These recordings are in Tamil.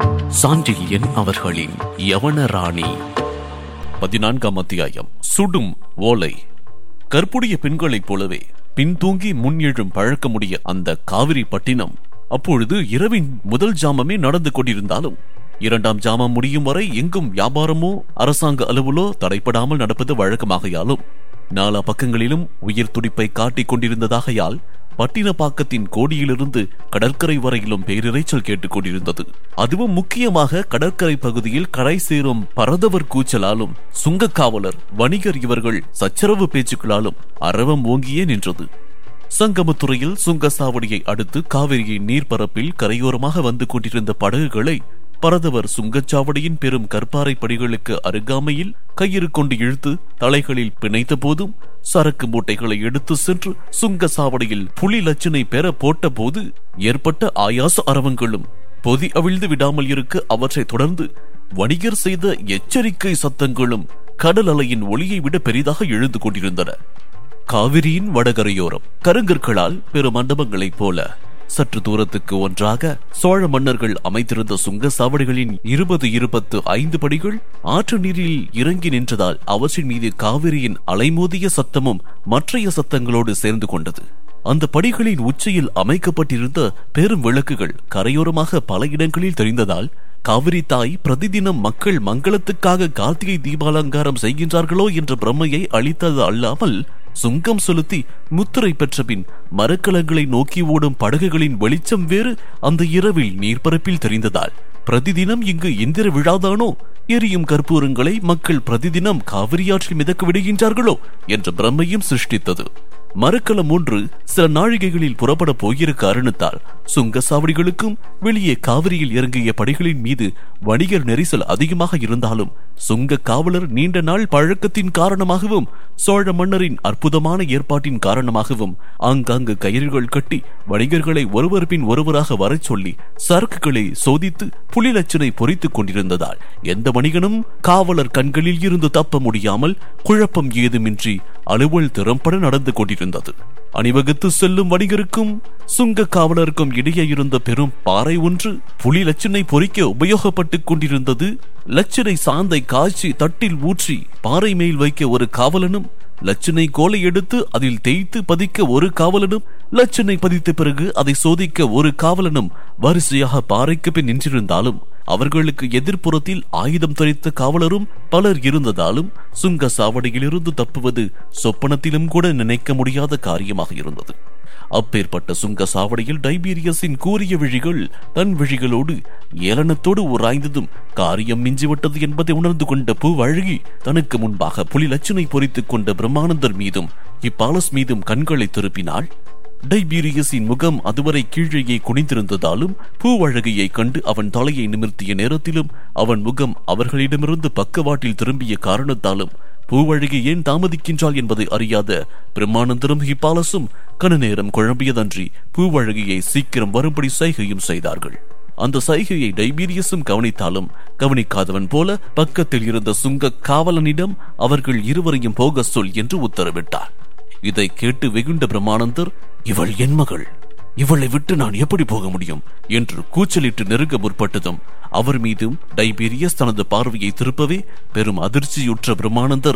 சாண்டில்யன் அவர்களின் யவனராணி பதினான்காம் அத்தியாயம் சுடும் ஓலை கற்புடைய பெண்களைப் போலவே பின்தூங்கி முன் எழும் பழக்கமுடைய அந்த காவிரி பட்டினம் அப்பொழுது இரவின் முதல் ஜாமமே நடந்து கொண்டிருந்தாலும் இரண்டாம் ஜாமம் முடியும் வரை எங்கும் வியாபாரமோ அரசாங்க அலுவலோ தடைப்படாமல் நடப்பது வழக்கமாகையாலும் நாலா பக்கங்களிலும் உயிர் துடிப்பை காட்டிக் கொண்டிருந்ததாகையால் பட்டினப்பாக்கத்தின் கோடியிலிருந்து கடற்கரை வரையிலும் பேரிரைச்சல் கேட்டுக் கொண்டிருந்தது அதுவும் முக்கியமாக கடற்கரை பகுதியில் கரை சேரும் பரதவர் கூச்சலாலும் சுங்கக்காவலர் வணிகர் இவர்கள் சச்சரவு பேச்சுக்களாலும் அரவம் ஓங்கியே நின்றது சங்கமத்துறையில் சுங்கசாவடியை அடுத்து காவிரியின் நீர்ப்பரப்பில் கரையோரமாக வந்து கொண்டிருந்த படகுகளை பரதவர் சுங்கச்சாவடியின் பெரும் கற்பாறை படிகளுக்கு அருகாமையில் கயிறு கொண்டு இழுத்து தலைகளில் பிணைத்த போதும் சரக்கு மூட்டைகளை எடுத்து சென்று சுங்க சாவடியில் புலி லட்சணை பெற போட்ட போது ஏற்பட்ட ஆயாச அரவங்களும் பொதி அவிழ்ந்து விடாமல் இருக்க அவற்றை தொடர்ந்து வணிகர் செய்த எச்சரிக்கை சத்தங்களும் கடல் அலையின் ஒளியை விட பெரிதாக எழுந்து கொண்டிருந்தன காவிரியின் வடகரையோரம் கருங்கற்களால் பெரு மண்டபங்களைப் போல சற்று தூரத்துக்கு ஒன்றாக சோழ மன்னர்கள் அமைத்திருந்த சுங்க சாவடிகளின் இருபது இருபத்து ஐந்து படிகள் ஆற்று நீரில் இறங்கி நின்றதால் அவற்றின் மீது காவிரியின் அலைமோதிய சத்தமும் மற்றைய சத்தங்களோடு சேர்ந்து கொண்டது அந்த படிகளின் உச்சியில் அமைக்கப்பட்டிருந்த பெரும் விளக்குகள் கரையோரமாக பல இடங்களில் தெரிந்ததால் காவிரி தாய் பிரதிதினம் மக்கள் மங்களத்துக்காக கார்த்திகை தீபாலங்காரம் செய்கின்றார்களோ என்ற பிரமையை அளித்தது அல்லாமல் சுங்கம் செலுத்தி முத்திரை பெற்ற பின் மரக்கலங்களை நோக்கி ஓடும் படகுகளின் வெளிச்சம் வேறு அந்த இரவில் நீர்ப்பரப்பில் தெரிந்ததால் பிரதிதினம் இங்கு இந்திர விழாதானோ எரியும் கற்பூரங்களை மக்கள் பிரதிதினம் காவிரியாற்றில் மிதக்க விடுகின்றார்களோ என்ற பிரமையும் சிருஷ்டித்தது மரக்கலம் ஒன்று சில நாழிகைகளில் புறப்பட போகிற காரணத்தால் சுங்க சாவடிகளுக்கும் வெளியே காவிரியில் இறங்கிய படிகளின் மீது வணிகர் நெரிசல் அதிகமாக இருந்தாலும் சுங்க காவலர் நீண்ட நாள் பழக்கத்தின் காரணமாகவும் சோழ மன்னரின் அற்புதமான ஏற்பாட்டின் காரணமாகவும் ஆங்காங்கு கயிறுகள் கட்டி வணிகர்களை ஒருவர் பின் ஒருவராக வரச் சொல்லி சரக்குகளை சோதித்து புலிலச்சனை பொறித்துக் கொண்டிருந்ததால் எந்த வணிகனும் காவலர் கண்களில் இருந்து தப்ப முடியாமல் குழப்பம் ஏதுமின்றி அலுவல் திறம்பட நடந்து கொண்டிருந்தது அணிவகுத்து செல்லும் வணிகருக்கும் சுங்க காவலருக்கும் இடையே இருந்த பெரும் பாறை ஒன்று புலி லட்சணை பொறிக்க உபயோகப்பட்டுக் கொண்டிருந்தது லட்சணை சாந்தை காய்ச்சி தட்டில் ஊற்றி பாறை மேல் வைக்க ஒரு காவலனும் லட்சணை கோலை எடுத்து அதில் தேய்த்து பதிக்க ஒரு காவலனும் லட்சணை பதித்த பிறகு அதை சோதிக்க ஒரு காவலனும் வரிசையாக பாறைக்கு பின் நின்றிருந்தாலும் அவர்களுக்கு எதிர்ப்புறத்தில் ஆயுதம் தரித்த காவலரும் பலர் இருந்ததாலும் சுங்க சாவடியிலிருந்து தப்புவது சொப்பனத்திலும் கூட நினைக்க முடியாத காரியமாக இருந்தது அப்பேற்பட்ட சுங்க சாவடியில் டைபீரியஸின் கூறிய விழிகள் தன் விழிகளோடு ஏளனத்தோடு உராய்ந்ததும் காரியம் மிஞ்சிவிட்டது என்பதை உணர்ந்து கொண்ட பூவழகி தனக்கு முன்பாக புலி லட்சணை பொறித்துக் கொண்ட பிரம்மானந்தர் மீதும் இப்பாலஸ் மீதும் கண்களை திருப்பினாள் டைபீரியஸின் முகம் அதுவரை கீழேயே குனிந்திருந்ததாலும் பூவழகியை கண்டு அவன் தலையை நிமிர்த்திய நேரத்திலும் அவன் முகம் அவர்களிடமிருந்து பக்கவாட்டில் திரும்பிய காரணத்தாலும் பூவழகி ஏன் தாமதிக்கின்றாள் என்பதை அறியாத பிரம்மானந்தரும் ஹிப்பாலசும் கன நேரம் குழம்பியதன்றி பூவழகியை சீக்கிரம் வரும்படி சைகையும் செய்தார்கள் அந்த சைகையை டைபீரியஸும் கவனித்தாலும் கவனிக்காதவன் போல பக்கத்தில் இருந்த சுங்க காவலனிடம் அவர்கள் இருவரையும் போக சொல் என்று உத்தரவிட்டார் இதை கேட்டு வெகுண்ட பிரம்மானந்தர் இவள் என் மகள் இவளை விட்டு நான் எப்படி போக முடியும் என்று கூச்சலிட்டு நெருங்க முற்பட்டதும் அவர் மீதும் டைபீரியஸ் தனது பார்வையை திருப்பவே பெரும் அதிர்ச்சியுற்ற பிரம்மானந்தர்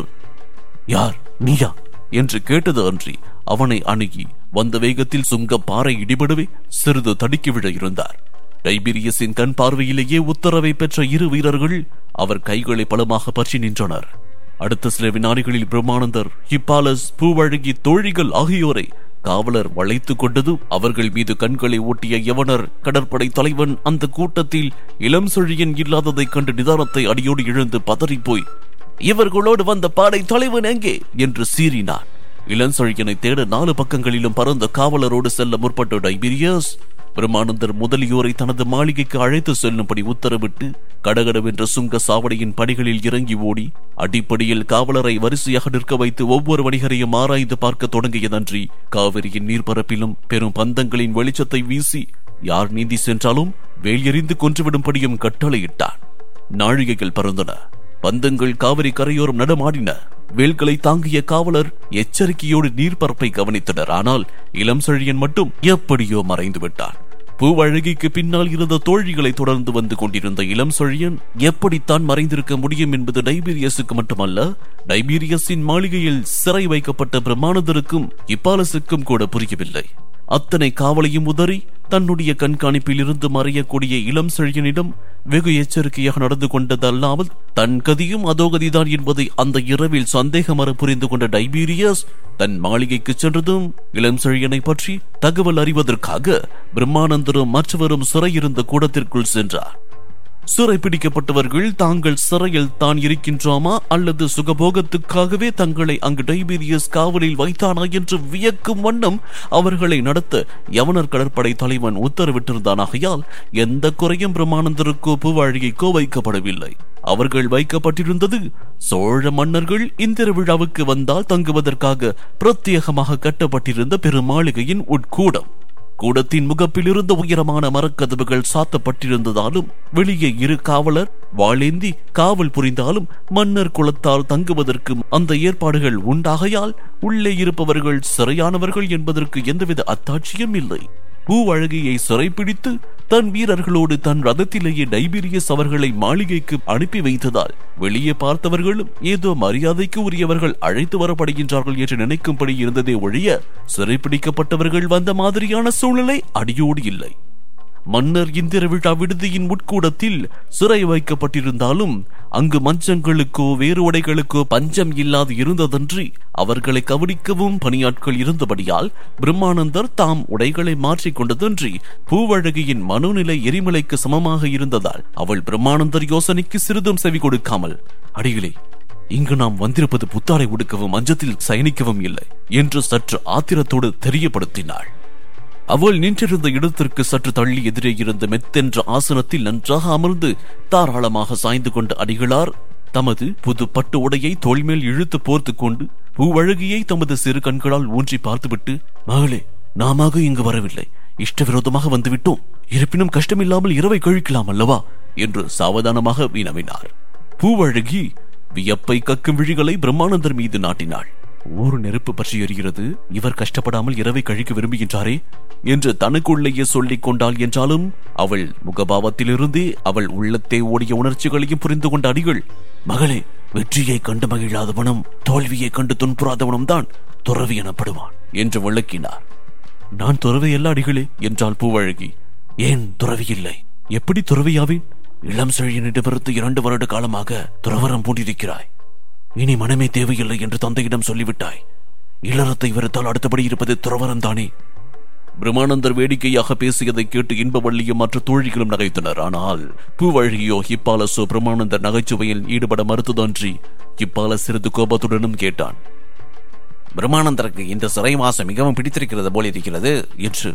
யார் நீயா என்று கேட்டது அன்றி அவனை அணுகி வந்த வேகத்தில் சுங்க பாறை இடிபடவே சிறிது தடுக்கி விழ இருந்தார் டைபீரியஸின் கண் பார்வையிலேயே உத்தரவை பெற்ற இரு வீரர்கள் அவர் கைகளை பலமாக பற்றி நின்றனர் அடுத்த சில வினாடிகளில் பிரம்மானந்தர் ஹிப்பாலஸ் பூவழகி தோழிகள் ஆகியோரை காவலர் வளைத்துக் கொண்டதும் அவர்கள் மீது கண்களை ஓட்டிய யவனர் கடற்படை தலைவன் அந்த கூட்டத்தில் இளம் சொழியன் இல்லாததைக் கண்டு நிதானத்தை அடியோடு இழந்து பதறிப்போய் இவர்களோடு வந்த பாடை தலைவன் எங்கே என்று சீறினார் இளஞ்சொழியனை தேட நாலு பக்கங்களிலும் பறந்த காவலரோடு செல்ல முற்பட்ட டைபீரியஸ் பிரம்மானந்தர் முதலியோரை தனது மாளிகைக்கு அழைத்து செல்லும்படி உத்தரவிட்டு கடகடவென்ற சுங்க சாவடியின் படிகளில் இறங்கி ஓடி அடிப்படையில் காவலரை வரிசையாக நிற்க வைத்து ஒவ்வொரு வணிகரையும் ஆராய்ந்து பார்க்க தொடங்கியதன்றி காவிரியின் நீர்ப்பரப்பிலும் பெரும் பந்தங்களின் வெளிச்சத்தை வீசி யார் நீந்தி சென்றாலும் வேல் எறிந்து கொன்றுவிடும்படியும் கட்டளையிட்டார் நாழிகைகள் பறந்தன பந்தங்கள் காவிரி கரையோரம் நடமாடின வேல்களை தாங்கிய காவலர் எச்சரிக்கையோடு நீர்ப்பரப்பை கவனித்தனர் ஆனால் இளம் செழியன் மட்டும் எப்படியோ மறைந்து விட்டார் பூவழகிக்கு பின்னால் இருந்த தோழிகளை தொடர்ந்து வந்து கொண்டிருந்த இளம் சொழியன் எப்படித்தான் மறைந்திருக்க முடியும் என்பது டைபீரியஸுக்கு மட்டுமல்ல டைபீரியஸின் மாளிகையில் சிறை வைக்கப்பட்ட பிரம்மானந்தருக்கும் இப்பாலசுக்கும் கூட புரியவில்லை அத்தனை காவலையும் உதறி தன்னுடைய கண்காணிப்பில் இருந்து மறையக்கூடிய இளம் செழியனிடம் வெகு எச்சரிக்கையாக நடந்து கொண்டதல்லாமல் தன் கதியும் அதோகதிதான் என்பதை அந்த இரவில் சந்தேகமர புரிந்து கொண்ட டைபீரியஸ் தன் மாளிகைக்கு சென்றதும் இளம் செழியனை பற்றி தகவல் அறிவதற்காக பிரம்மானந்தரும் மற்றவரும் சிறையிருந்த கூடத்திற்குள் சென்றார் சிறை பிடிக்கப்பட்டவர்கள் தாங்கள் சிறையில் தான் இருக்கின்றோமா அல்லது சுகபோகத்துக்காகவே தங்களை அங்கு டைபீரியஸ் காவலில் வைத்தானா என்று வியக்கும் வண்ணம் அவர்களை நடத்த யவனர் கடற்படை தலைவன் உத்தரவிட்டிருந்தானாகையால் எந்த குறையும் பிரம்மானந்தருக்கோ பூவாழிகைக்கோ வைக்கப்படவில்லை அவர்கள் வைக்கப்பட்டிருந்தது சோழ மன்னர்கள் இந்திர விழாவுக்கு வந்தால் தங்குவதற்காக பிரத்யேகமாக கட்டப்பட்டிருந்த பெருமாளிகையின் உட்கூடம் கூடத்தின் முகப்பில் இருந்த உயரமான மரக்கதவுகள் சாத்தப்பட்டிருந்ததாலும் வெளியே இரு காவலர் வாளேந்தி காவல் புரிந்தாலும் மன்னர் குலத்தால் தங்குவதற்கு அந்த ஏற்பாடுகள் உண்டாகையால் உள்ளே இருப்பவர்கள் சிறையானவர்கள் என்பதற்கு எந்தவித அத்தாட்சியும் இல்லை பூவழகியை சிறைப்பிடித்து தன் வீரர்களோடு தன் ரதத்திலேயே டைபீரியஸ் அவர்களை மாளிகைக்கு அனுப்பி வைத்ததால் வெளியே பார்த்தவர்களும் ஏதோ மரியாதைக்கு உரியவர்கள் அழைத்து வரப்படுகின்றார்கள் என்று நினைக்கும்படி இருந்ததே ஒழிய சிறைப்பிடிக்கப்பட்டவர்கள் வந்த மாதிரியான சூழ்நிலை அடியோடு இல்லை மன்னர் இந்திர விழா விடுதியின் உட்கூடத்தில் சிறை வைக்கப்பட்டிருந்தாலும் அங்கு மஞ்சங்களுக்கோ வேறு உடைகளுக்கோ பஞ்சம் இல்லாது இருந்ததன்றி அவர்களை கவனிக்கவும் பணியாட்கள் இருந்தபடியால் பிரம்மானந்தர் தாம் உடைகளை மாற்றிக் கொண்டதன்றி பூவழகியின் மனோநிலை எரிமலைக்கு சமமாக இருந்ததால் அவள் பிரம்மானந்தர் யோசனைக்கு சிறிதும் செவி கொடுக்காமல் அடிகளே இங்கு நாம் வந்திருப்பது புத்தாடை உடுக்கவும் மஞ்சத்தில் சயனிக்கவும் இல்லை என்று சற்று ஆத்திரத்தோடு தெரியப்படுத்தினாள் அவள் நின்றிருந்த இடத்திற்கு சற்று தள்ளி எதிரே இருந்த மெத்தென்ற ஆசனத்தில் நன்றாக அமர்ந்து தாராளமாக சாய்ந்து கொண்ட அடிகளார் தமது புது பட்டு உடையை தோள்மேல் இழுத்து போர்த்து கொண்டு பூவழகியை தமது சிறு கண்களால் ஊன்றி பார்த்துவிட்டு மகளே நாமாக இங்கு வரவில்லை இஷ்டவிரோதமாக வந்துவிட்டோம் இருப்பினும் கஷ்டமில்லாமல் இரவை கழிக்கலாம் அல்லவா என்று சாவதானமாக வினவினார் பூவழகி வியப்பை கக்கும் விழிகளை பிரம்மானந்தர் மீது நாட்டினாள் ஊர் நெருப்பு பற்றி எரிகிறது இவர் கஷ்டப்படாமல் இரவை கழிக்க விரும்புகின்றாரே என்று தனக்குள்ளேயே சொல்லிக் கொண்டாள் என்றாலும் அவள் முகபாவத்திலிருந்தே அவள் உள்ளத்தே ஓடிய உணர்ச்சிகளையும் புரிந்து கொண்ட அடிகள் மகளே வெற்றியை கண்டு மகிழாதவனும் தோல்வியை கண்டு துன்புறாதவனும் தான் துறவி எனப்படுவான் என்று விளக்கினார் நான் துறவி அல்ல அடிகளே என்றாள் பூவழகி ஏன் துறவி இல்லை எப்படி துறவியாவேன் இளம் செழியனிடமிருந்து இரண்டு வருட காலமாக துறவரம் பூண்டிருக்கிறாய் இனி மனமே தேவையில்லை என்று தந்தையிடம் சொல்லிவிட்டாய் இல்லறத்தை வெறுத்தால் அடுத்தபடி இருப்பது துறவரம் தானே பிரம்மானந்தர் வேடிக்கையாக பேசியதை கேட்டு இன்பவள்ளியும் மற்ற தோழிகளும் நகைத்தனர் ஆனால் பூவழகியோ ஹிப்பாலசோ பிரம்மானந்தர் நகைச்சுவையில் ஈடுபட மறுத்ததன்றி ஹிப்பால சிறிது கோபத்துடனும் கேட்டான் பிரம்மானந்தருக்கு இந்த சிறைவாசம் மிகவும் பிடித்திருக்கிறது போல் இருக்கிறது என்று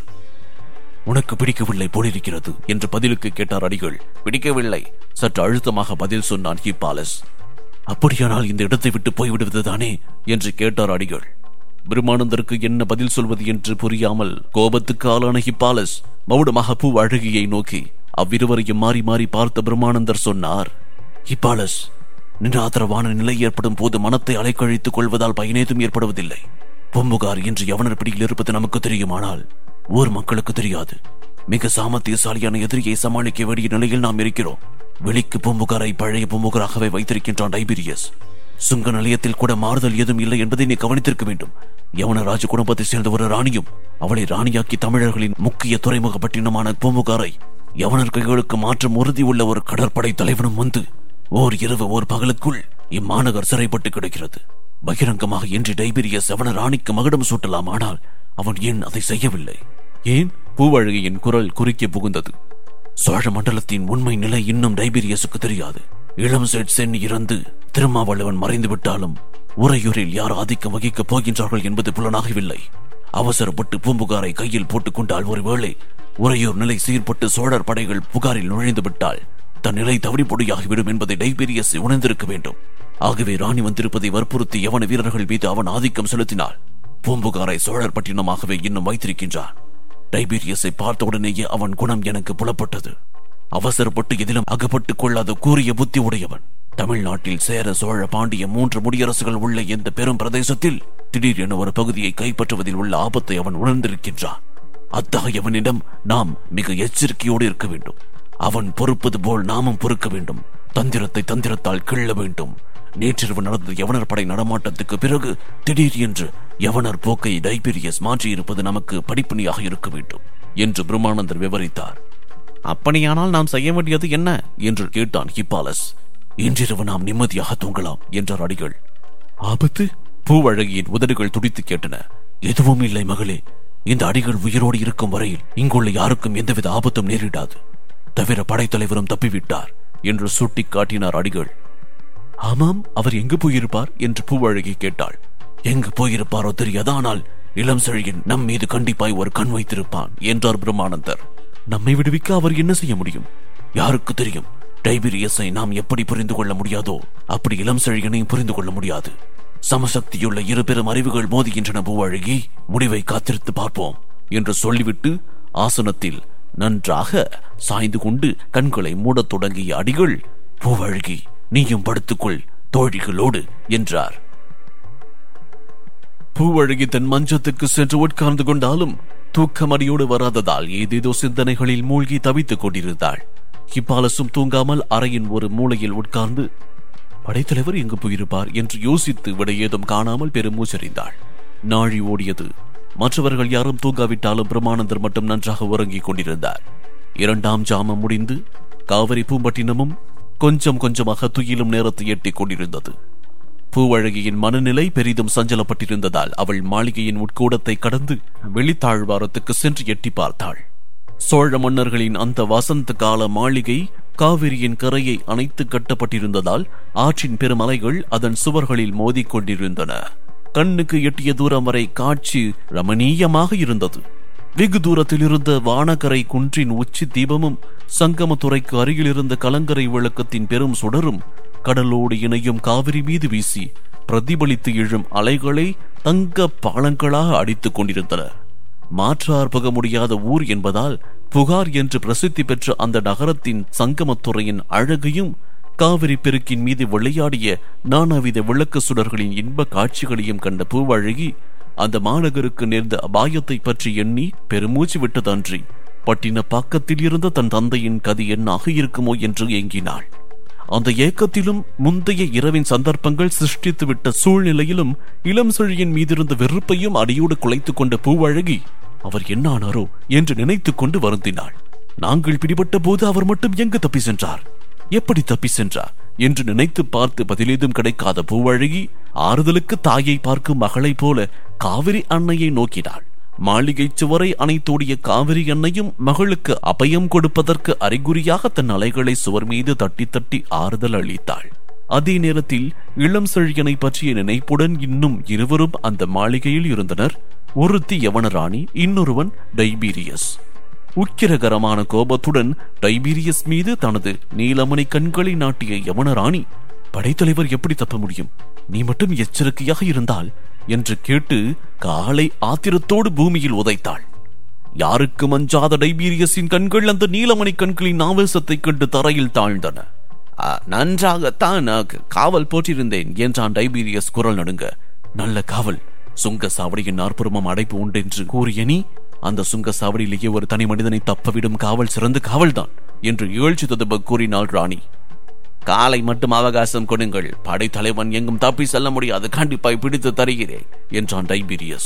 உனக்கு பிடிக்கவில்லை போலிருக்கிறது என்று பதிலுக்கு கேட்டார் அடிகள் பிடிக்கவில்லை சற்று அழுத்தமாக பதில் சொன்னான் ஹிப்பாலஸ் அப்படியானால் இந்த இடத்தை விட்டு போய்விடுவதுதானே என்று கேட்டார் அடிகள் பிரம்மானந்தருக்கு என்ன பதில் சொல்வது என்று புரியாமல் கோபத்துக்கு ஆளான ஹிப்பாலஸ் மௌனமாக பூ அழகியை நோக்கி அவ்விருவரையும் மாறி மாறி பார்த்த பிரம்மானந்தர் சொன்னார் ஹிப்பாலஸ் நின்ற ஆதரவான நிலை ஏற்படும் போது மனத்தை அலைக்கழித்துக் கொள்வதால் பயனேதும் ஏற்படுவதில்லை பூம்புகார் என்று யவனர் பிடியில் இருப்பது நமக்கு தெரியுமானால் ஊர் மக்களுக்கு தெரியாது மிக சாமர்த்தியசாலியான எதிரியை சமாளிக்க வேண்டிய நிலையில் நாம் இருக்கிறோம் வெளிக்கு பூம்புகாரை பழைய பூம்புகாராகவே வைத்திருக்கின்றான் டைபீரியஸ் சுங்க நிலையத்தில் கூட மாறுதல் ஏதும் இல்லை என்பதை நீ கவனித்திருக்க வேண்டும் யவன ராஜ குடும்பத்தை சேர்ந்த ஒரு ராணியும் அவளை ராணியாக்கி தமிழர்களின் முக்கிய துறைமுக பட்டினமான பூம்புகாரை யவனர் கைகளுக்கு மாற்றம் உறுதி உள்ள ஒரு கடற்படை தலைவனும் வந்து ஓர் இரவு ஓர் பகலுக்குள் இம்மாநகர் சிறைப்பட்டு கிடக்கிறது பகிரங்கமாக இன்று டைபீரியஸ் அவன ராணிக்கு மகுடம் சூட்டலாம் ஆனால் அவன் ஏன் அதை செய்யவில்லை ஏன் பூவழகியின் குரல் குறுக்கே புகுந்தது சோழ மண்டலத்தின் உண்மை நிலை இன்னும் டைபீரியஸுக்கு தெரியாது இளம் செட் சென் இறந்து திருமாவளவன் மறைந்து விட்டாலும் உறையூரில் யார் ஆதிக்கம் வகிக்கப் போகின்றார்கள் என்பது புலனாகவில்லை அவசரப்பட்டு பூம்புகாரை கையில் போட்டுக் கொண்டால் ஒருவேளை உறையூர் நிலை சீர்பட்டு சோழர் படைகள் புகாரில் நுழைந்து விட்டால் தன் நிலை தவறிப்பொடியாகிவிடும் என்பதை டைபீரியஸ் உணர்ந்திருக்க வேண்டும் ஆகவே ராணி வந்திருப்பதை வற்புறுத்தி யவன வீரர்கள் மீது அவன் ஆதிக்கம் செலுத்தினார் பூம்புகாரை சோழர் பட்டினமாகவே இன்னும் வைத்திருக்கின்றான் டைபீரியஸை பார்த்த உடனேயே அவன் குணம் எனக்கு புலப்பட்டது அவசரப்பட்டு எதிலும் அகப்பட்டுக் கொள்ளாத கூறிய புத்தி உடையவன் தமிழ்நாட்டில் சேர சோழ பாண்டிய மூன்று முடியரசுகள் உள்ள இந்த பெரும் பிரதேசத்தில் திடீரென ஒரு பகுதியை கைப்பற்றுவதில் உள்ள ஆபத்தை அவன் உணர்ந்திருக்கின்றான் அத்தகையவனிடம் நாம் மிக எச்சரிக்கையோடு இருக்க வேண்டும் அவன் பொறுப்பது போல் நாமும் பொறுக்க வேண்டும் தந்திரத்தை தந்திரத்தால் கிள்ள வேண்டும் நேற்றிரவு நடந்த யவனர் படை நடமாட்டத்துக்கு பிறகு திடீர் என்று யவனர் போக்கை டைபீரியஸ் மாற்றியிருப்பது நமக்கு படிப்பணியாக இருக்க வேண்டும் என்று பிரம்மானந்தர் விவரித்தார் அப்படியானால் நாம் செய்ய வேண்டியது என்ன என்று கேட்டான் ஹிப்பாலஸ் இன்றிரவு நாம் நிம்மதியாக தூங்கலாம் என்றார் அடிகள் ஆபத்து பூவழகியின் உதடுகள் துடித்து கேட்டன எதுவும் இல்லை மகளே இந்த அடிகள் உயிரோடு இருக்கும் வரையில் இங்குள்ள யாருக்கும் எந்தவித ஆபத்தும் நேரிடாது தவிர படைத்தலைவரும் தப்பிவிட்டார் என்று சுட்டி காட்டினார் அடிகள் ஆமாம் அவர் எங்கு போயிருப்பார் என்று பூவழகி கேட்டாள் எங்கு போயிருப்பாரோ தெரியாது ஆனால் இளம் செழியன் நம் மீது கண்டிப்பாய் ஒரு கண் வைத்திருப்பான் என்றார் பிரம்மானந்தர் நம்மை விடுவிக்க அவர் என்ன செய்ய முடியும் யாருக்கு தெரியும் டைபீரியஸை நாம் எப்படி புரிந்து கொள்ள முடியாதோ அப்படி இளம் செழியனையும் புரிந்து கொள்ள முடியாது சமசக்தியுள்ள இரு பெரும் அறிவுகள் மோதுகின்றன பூவழகி முடிவை காத்திருத்து பார்ப்போம் என்று சொல்லிவிட்டு ஆசனத்தில் நன்றாக சாய்ந்து கொண்டு கண்களை மூடத் தொடங்கிய அடிகள் பூவழகி நீயும் படுத்துக்கொள் தோழிகளோடு என்றார் பூவழகி தன் மஞ்சத்துக்கு சென்று உட்கார்ந்து கொண்டாலும் தூக்கமடியோடு வராததால் ஏதேதோ சிந்தனைகளில் மூழ்கி தவித்துக் கொண்டிருந்தாள் ஹிப்பாலசும் தூங்காமல் அறையின் ஒரு மூலையில் உட்கார்ந்து படைத்தலைவர் எங்கு போயிருப்பார் என்று யோசித்து விட ஏதும் காணாமல் பெருமூச்சறிந்தாள் நாழி ஓடியது மற்றவர்கள் யாரும் தூங்காவிட்டாலும் பிரமானந்தர் மட்டும் நன்றாக உறங்கிக் கொண்டிருந்தார் இரண்டாம் ஜாமம் முடிந்து காவிரி பூம்பட்டினமும் கொஞ்சம் கொஞ்சமாக துயிலும் நேரத்தை எட்டிக் கொண்டிருந்தது பூவழகியின் மனநிலை பெரிதும் சஞ்சலப்பட்டிருந்ததால் அவள் மாளிகையின் உட்கூடத்தை கடந்து வெளித்தாழ்வாரத்துக்கு சென்று எட்டி பார்த்தாள் சோழ மன்னர்களின் அந்த வசந்த கால மாளிகை காவிரியின் கரையை அணைத்து கட்டப்பட்டிருந்ததால் ஆற்றின் பெருமலைகள் அதன் சுவர்களில் மோதிக்கொண்டிருந்தன கண்ணுக்கு எட்டிய தூரம் வரை காட்சி ரமணீயமாக இருந்தது வெகு தூரத்தில் இருந்த வானகரை குன்றின் உச்சி தீபமும் சங்கமத்துறைக்கு அருகில் இருந்த கலங்கரை விளக்கத்தின் பெரும் சுடரும் கடலோடு இணையும் காவிரி மீது வீசி பிரதிபலித்து எழும் அலைகளை தங்க பாலங்களாக அடித்துக் கொண்டிருந்தன மாற்றார் புக முடியாத ஊர் என்பதால் புகார் என்று பிரசித்தி பெற்ற அந்த நகரத்தின் சங்கமத்துறையின் அழகையும் காவிரி பெருக்கின் மீது விளையாடிய நானாவித விளக்கு சுடர்களின் இன்ப காட்சிகளையும் கண்ட பூவழகி அந்த மாநகருக்கு நேர்ந்த அபாயத்தை பற்றி எண்ணி பெருமூச்சு விட்டதன்றி பட்டின பாக்கத்தில் இருந்த தன் தந்தையின் கதி என்னாக இருக்குமோ என்று ஏங்கினாள் அந்த ஏக்கத்திலும் முந்தைய இரவின் சந்தர்ப்பங்கள் சிருஷ்டித்துவிட்ட சூழ்நிலையிலும் இளம் செழியின் மீதிருந்த வெறுப்பையும் அடியோடு குலைத்துக் கொண்ட பூவழகி அவர் என்ன ஆனாரோ என்று நினைத்துக் கொண்டு வருந்தினாள் நாங்கள் பிடிபட்ட போது அவர் மட்டும் எங்கு தப்பி சென்றார் எப்படி தப்பி சென்றார் என்று நினைத்து பார்த்து பதிலேதும் கிடைக்காத பூவழகி ஆறுதலுக்கு தாயை பார்க்கும் மகளைப் போல காவிரி அன்னையை நோக்கினாள் மாளிகை சுவரை அணைத்தோடிய காவிரி அன்னையும் மகளுக்கு அபயம் கொடுப்பதற்கு அறிகுறியாக தன் அலைகளை சுவர் மீது தட்டி தட்டி ஆறுதல் அளித்தாள் அதே நேரத்தில் இளம் செழியனை பற்றிய நினைப்புடன் இன்னும் இருவரும் அந்த மாளிகையில் இருந்தனர் ஒருத்தி யவனராணி இன்னொருவன் டைபீரியஸ் உக்கிரகரமான கோபத்துடன் டைபீரியஸ் மீது தனது நீலமணி கண்களை நாட்டிய யவனராணி படைத்தலைவர் எப்படி தப்ப முடியும் நீ மட்டும் எச்சரிக்கையாக இருந்தால் என்று கேட்டு காலை ஆத்திரத்தோடு பூமியில் உதைத்தாள் யாருக்கு மஞ்சாத டைபீரியஸின் கண்கள் அந்த நீலமணி கண்களின் ஆவேசத்தைக் கண்டு தரையில் தாழ்ந்தன "ஆ, நன்றாகத்தான் நான் காவல் போட்டிருந்தேன் என்றான் டைபீரியஸ் குரல் நடுங்க நல்ல காவல் சுங்க சாவடியின் நாற்புறமும் அடைப்பு உண்டென்று கூறிய நீ அந்த சுங்க சாவடியிலேயே ஒரு தனி மனிதனை தப்பவிடும் காவல் சிறந்த காவல்தான் என்று ஏழ்ச்சி ததுப கூறினாள் ராணி காலை மட்டும் அவகாசம் கொடுங்கள் படைத்தலைவன் எங்கும் தப்பி செல்ல முடியாது கண்டிப்பாய் பிடித்து தருகிறேன் என்றான் டைபீரியஸ்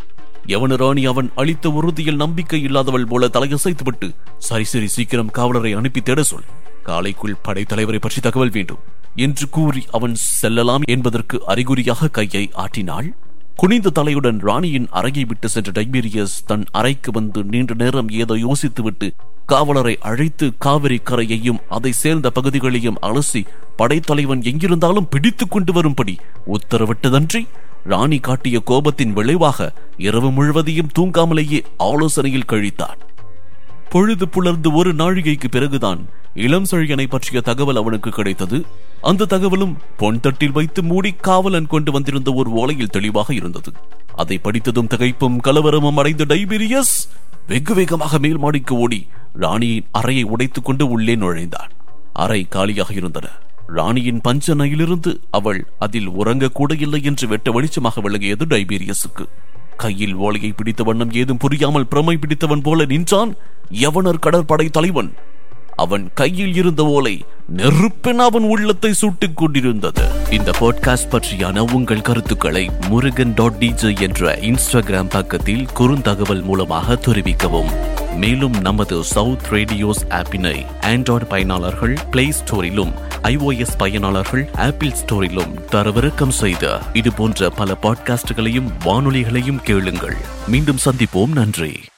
யவன ராணி அவன் அளித்த உறுதியில் நம்பிக்கை இல்லாதவள் போல தலையசைத்துவிட்டு சரி சரி சீக்கிரம் காவலரை அனுப்பி தேட சொல் காலைக்குள் படைத்தலைவரை பற்றி தகவல் வேண்டும் என்று கூறி அவன் செல்லலாம் என்பதற்கு அறிகுறியாக கையை ஆட்டினாள் குனிந்த தலையுடன் ராணியின் அறையை விட்டு சென்ற டைபீரியஸ் தன் அறைக்கு வந்து நீண்ட நேரம் ஏதோ யோசித்துவிட்டு காவலரை அழைத்து காவிரி கரையையும் அதை சேர்ந்த பகுதிகளையும் அலசி படைத்தலைவன் எங்கிருந்தாலும் பிடித்துக் கொண்டு வரும்படி உத்தரவிட்டதன்றி ராணி காட்டிய கோபத்தின் விளைவாக இரவு முழுவதையும் தூங்காமலேயே ஆலோசனையில் கழித்தான் பொழுது புலர்ந்து ஒரு நாழிகைக்கு பிறகுதான் இளம் செழியனை பற்றிய தகவல் அவனுக்கு கிடைத்தது அந்த தகவலும் பொன் தட்டில் வைத்து மூடி காவலன் கொண்டு வந்திருந்த ஒரு ஓலையில் தெளிவாக இருந்தது அதை படித்ததும் திகைப்பும் கலவரமும் அடைந்த டைபீரியஸ் வெகு வேகமாக மேல் மாடிக்கு ஓடி ராணியின் அறையை உடைத்துக் கொண்டு உள்ளே நுழைந்தான் அறை காலியாக இருந்தன ராணியின் பஞ்சனையிலிருந்து அவள் அதில் உறங்க கூட இல்லை என்று வெட்ட வெளிச்சமாக விளங்கியது டைபீரியஸுக்கு கையில் ஓலையை பிடித்த வண்ணம் ஏதும் புரியாமல் பிரமை பிடித்தவன் போல நின்றான் யவனர் கடற்படை தலைவன் அவன் கையில் இருந்த ஓலை நெருப்பென அவன் உள்ளத்தை சுட்டுக் கொண்டிருந்தது இந்த பாட்காஸ்ட் பற்றியான உங்கள் கருத்துக்களை முருகன் டாட் டிஜே என்ற இன்ஸ்டாகிராம் பக்கத்தில் குறுந்தகவல் மூலமாக தெரிவிக்கவும் மேலும் நமது சவுத் ரேடியோஸ் ஆப்பினை ஆண்ட்ராய்டு பயனாளர்கள் பிளே ஸ்டோரிலும் ஐஓஎஸ் பயனாளர்கள் ஆப்பிள் ஸ்டோரிலும் தரவிறக்கம் செய்த இது போன்ற பல பாட்காஸ்டுகளையும் வானொலிகளையும் கேளுங்கள் மீண்டும் சந்திப்போம் நன்றி